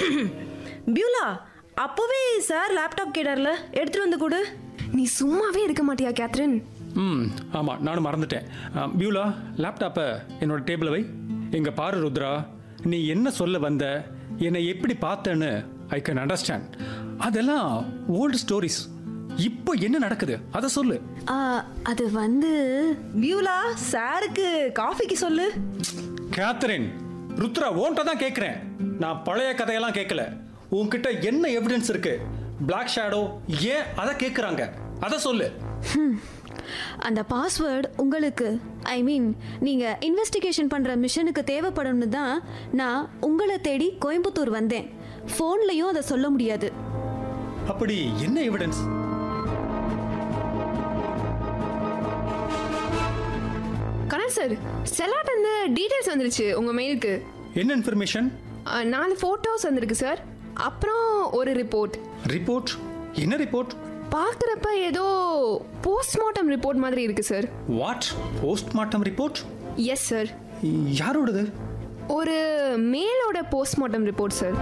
Beulah அப்போவே sir laptop கேட்டார்ல எடுத்துட்டு வந்து கொடு நீ சும்மாவே இருக்க மாட்டியா கேத்ரின் ம் ஆமாம் நானும் மறந்துட்டேன் ஆ, பியூலா லேப்டாப்பை என்னோட டேபிளை வை இங்கே பாரு ருத்ரா நீ என்ன சொல்ல வந்த என்னை எப்படி பார்த்தேன்னு ஐ கேன் அண்டர்ஸ்டாண்ட் அதெல்லாம் ஓல்டு ஸ்டோரிஸ் இப்போ என்ன நடக்குது அதை சொல்லு ஆ, அது வந்து பியூலா சாருக்கு காஃபிக்கு சொல்லு கேத்தரின் ருத்ரா ஓன்ட்ட தான் கேட்குறேன் நான் பழைய கதையெல்லாம் கேட்கல உன்கிட்ட என்ன எவிடன்ஸ் இருக்கு பிளாக் ஷேடோ ஏன் அதை கேட்குறாங்க அதை சொல்லு அந்த பாஸ்வேர்டு உங்களுக்கு ஐ மீன் நீங்க இன்வெஸ்டிகேஷன் பண்ற மிஷனுக்கு தேவைப்படும்னு தான் நான் உங்களை தேடி கோயம்புத்தூர் வந்தேன் ஃபோன்லயும் அதை சொல்ல முடியாது அப்படி என்ன எவிடன்ஸ் கனல் சார் செலாட் வந்து டீடைல்ஸ் வந்துருச்சு உங்கள் மெயிலுக்கு என்ன இன்ஃபர்மேஷன் நாலு ஃபோட்டோஸ் வந்திருக்கு சார் அப்புறம் ஒரு ரிப்போர்ட் ரிப்போர்ட் என்ன ரிப்போர்ட் பார்க்குறப்ப ஏதோ போஸ்ட்மார்ட்டம் ரிப்போர்ட் மாதிரி இருக்கு sir what postmortem report yes sir யாரோடது ஒரு மேலோட போஸ்ட்மார்ட்டம் ரிப்போர்ட் சார்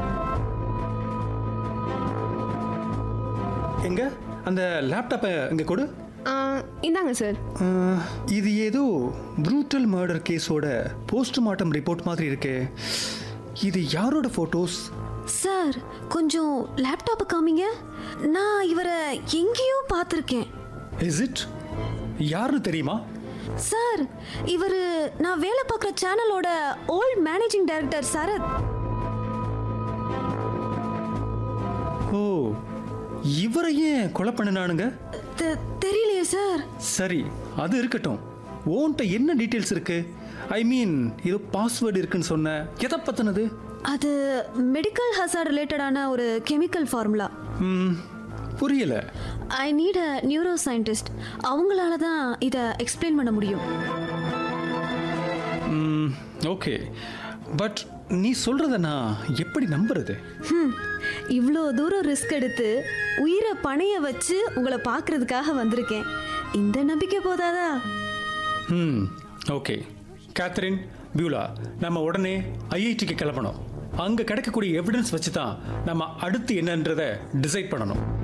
எங்க அந்த லேப்டாப்பை இங்க கொடு இந்தாங்க சார் அஹ், இது ஏதோ ப்ரூட்டல் மர்டர் கேஸோட போஸ்ட்மார்ட்டம் ரிப்போர்ட் மாதிரி இருக்கே இது யாரோட ஃபோட்டோஸ் சார் கொஞ்சம் லேப்டாப்பை காமிங்க நான் இவரை எங்கேயோ பார்த்துருக்கேன் இஸ் இட் யாருன்னு தெரியுமா சார் இவர் நான் வேலை பார்க்குற சேனலோட ஓல்ட் மேனேஜிங் டைரக்டர் சரத் ஓ இவரை ஏன் கொலை பண்ணினானுங்க தெ- தெரியலையே சார் சரி அது இருக்கட்டும் ஓன்ட்ட என்ன டீட்டெயில்ஸ் இருக்கு ஐ மீன் ஏதோ பாஸ்வேர்டு இருக்குன்னு சொன்ன எதை பத்தினது அது மெடிக்கல் ஹசார்ட் ரிலேட்டடான ஒரு கெமிக்கல் ஃபார்முலா ம், புரியல I need a neuro scientist அவங்களால தான் இதை எக்ஸ்பிளைன் பண்ண முடியும் ஓகே பட் நீ சொல்றத நான் எப்படி நம்புறது ஹம், இவ்வளோ தூரம் ரிஸ்க் எடுத்து உயிரை பணைய வச்சு உங்களை பார்க்கறதுக்காக வந்திருக்கேன் இந்த நம்பிக்கை போதாதா ம் ஓகே கேத்ரின் பியூலா நம்ம உடனே ஐஐடிக்கு கிளம்பணும் அங்கே கிடைக்கக்கூடிய எவிடன்ஸ் வச்சு தான் நம்ம அடுத்து என்னன்றதை டிசைட் பண்ணணும்